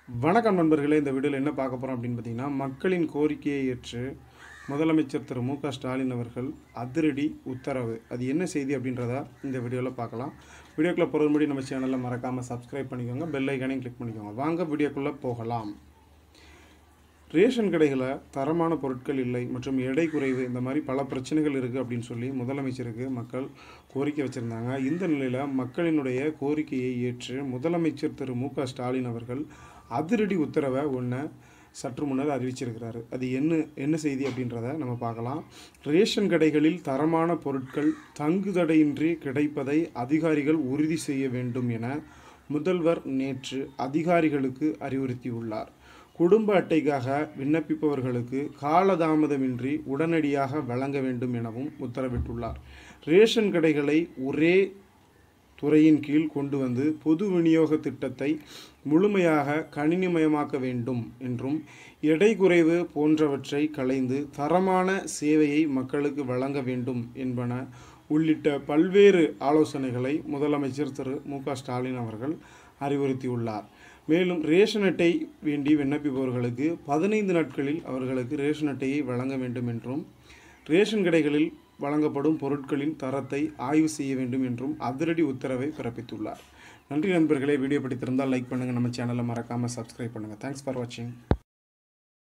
வணக்கம் நண்பர்களே இந்த வீடியோவில் என்ன பார்க்க போகிறோம் அப்படின்னு பார்த்தீங்கன்னா மக்களின் கோரிக்கையை ஏற்று முதலமைச்சர் திரு மு க ஸ்டாலின் அவர்கள் அதிரடி உத்தரவு அது என்ன செய்தி அப்படின்றத இந்த வீடியோவில் பார்க்கலாம் வீடியோக்குள்ளே போகிறது முன்னாடி நம்ம சேனலை மறக்காமல் சப்ஸ்கிரைப் பண்ணிக்கோங்க பெல் ஐக்கானையும் கிளிக் பண்ணிக்கோங்க வாங்க வீடியோக்குள்ளே போகலாம் ரேஷன் கடைகளில் தரமான பொருட்கள் இல்லை மற்றும் எடை குறைவு இந்த மாதிரி பல பிரச்சனைகள் இருக்குது அப்படின்னு சொல்லி முதலமைச்சருக்கு மக்கள் கோரிக்கை வச்சுருந்தாங்க இந்த நிலையில் மக்களினுடைய கோரிக்கையை ஏற்று முதலமைச்சர் திரு மு க ஸ்டாலின் அவர்கள் அதிரடி உத்தரவை ஒன்று சற்று முன்னர் அறிவிச்சிருக்கிறாரு அது என்ன என்ன செய்தி அப்படின்றத நம்ம பார்க்கலாம் ரேஷன் கடைகளில் தரமான பொருட்கள் தங்குதடையின்றி கிடைப்பதை அதிகாரிகள் உறுதி செய்ய வேண்டும் என முதல்வர் நேற்று அதிகாரிகளுக்கு அறிவுறுத்தியுள்ளார் குடும்ப அட்டைக்காக விண்ணப்பிப்பவர்களுக்கு காலதாமதமின்றி உடனடியாக வழங்க வேண்டும் எனவும் உத்தரவிட்டுள்ளார் ரேஷன் கடைகளை ஒரே துறையின் கீழ் கொண்டு வந்து பொது விநியோக திட்டத்தை முழுமையாக கணினிமயமாக்க வேண்டும் என்றும் எடை குறைவு போன்றவற்றை களைந்து தரமான சேவையை மக்களுக்கு வழங்க வேண்டும் என்பன உள்ளிட்ட பல்வேறு ஆலோசனைகளை முதலமைச்சர் திரு மு க ஸ்டாலின் அவர்கள் அறிவுறுத்தியுள்ளார் மேலும் ரேஷன் அட்டை வேண்டி விண்ணப்பிப்பவர்களுக்கு பதினைந்து நாட்களில் அவர்களுக்கு ரேஷன் அட்டையை வழங்க வேண்டும் என்றும் ரேஷன் கடைகளில் வழங்கப்படும் பொருட்களின் தரத்தை ஆய்வு செய்ய வேண்டும் என்றும் அதிரடி உத்தரவை பிறப்பித்துள்ளார் நன்றி நண்பர்களே வீடியோ பிடித்திருந்தால் லைக் பண்ணுங்கள் நம்ம சேனலை மறக்காமல் சப்ஸ்கிரைப் பண்ணுங்கள் தேங்க்ஸ் ஃபார் வாட்சிங்